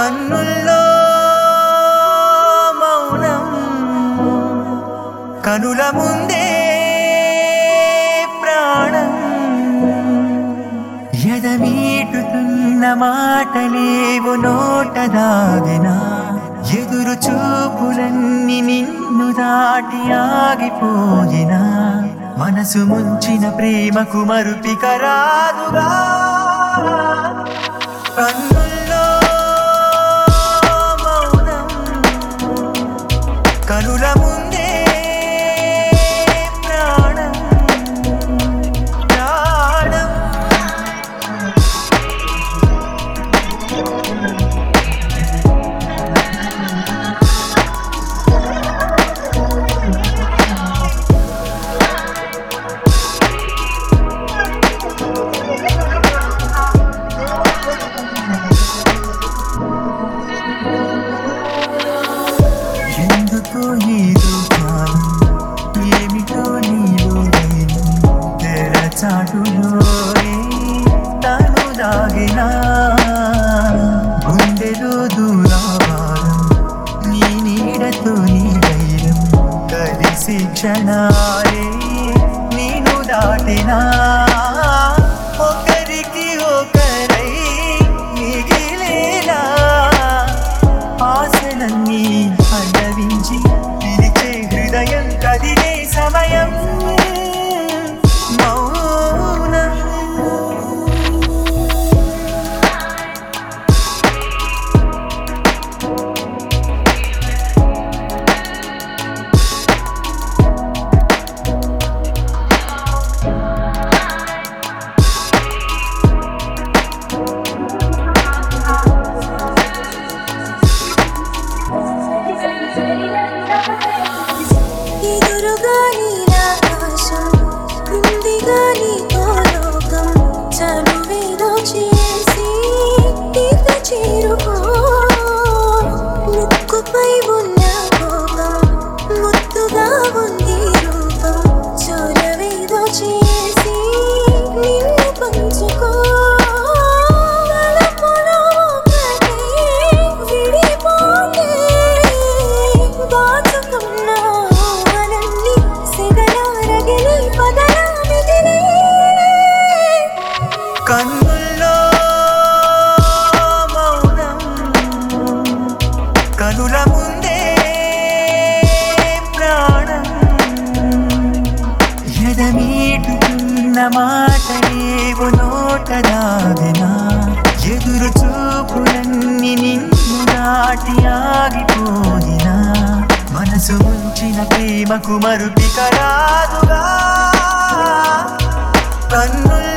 కన్నుల్లో మౌనం కనుల ముందే ప్రాణం ఎదమీటుతున్న మాటలేవు నోట దాగినా ఎదురు చూపులన్నీ నిన్ను దాటి ఆగిపోయినా మనసు ముంచిన ప్రేమకు మరుపిక రాదుగా కన్నుల్లో మౌనం కనుల ముందే ప్రాణం ప్రాణం ఎందుకో ఏదో జ్ఞానం ఏమిటో నీలో నేను తెరచాటులోనే తను దాగినా గుండెలో దూరావారం నీ నీడతో నీ ధైర్యం కలిసి క్షణాలే నేను దాటినా ఒకరికి ఒకరై మిగిలేలా ఆశలన్నీ పల్లవించి పిలిచే హృదయం కదిలే సమయం మౌనం ఎదురుగా నీలాకాశం ఉందిగా నీతో లోకం చనువేదో చేసి తీర్థ చేరుకో ముక్కుపై ఉన్న కోపం ముద్దుగా ఉంది రూపం చొరవేదో చేసి నిన్ను పంచుకో వలపులో ఒకటే విడిపోతే దాచుకున్న వలన్ని సెగలారగిలి పదలా మిగిలే కన్నుల్లో మౌనం కనుల ముందే ప్రాణం ఎదమీటుతున్న మాటలేవు నోట దాగినా ఎదురు చూపులన్నీ నిన్ను దాటి ఆగిపోయినా మనసు ఉంచిన ప్రేమకు మరుపిక రాదుగా కన్నుల్లో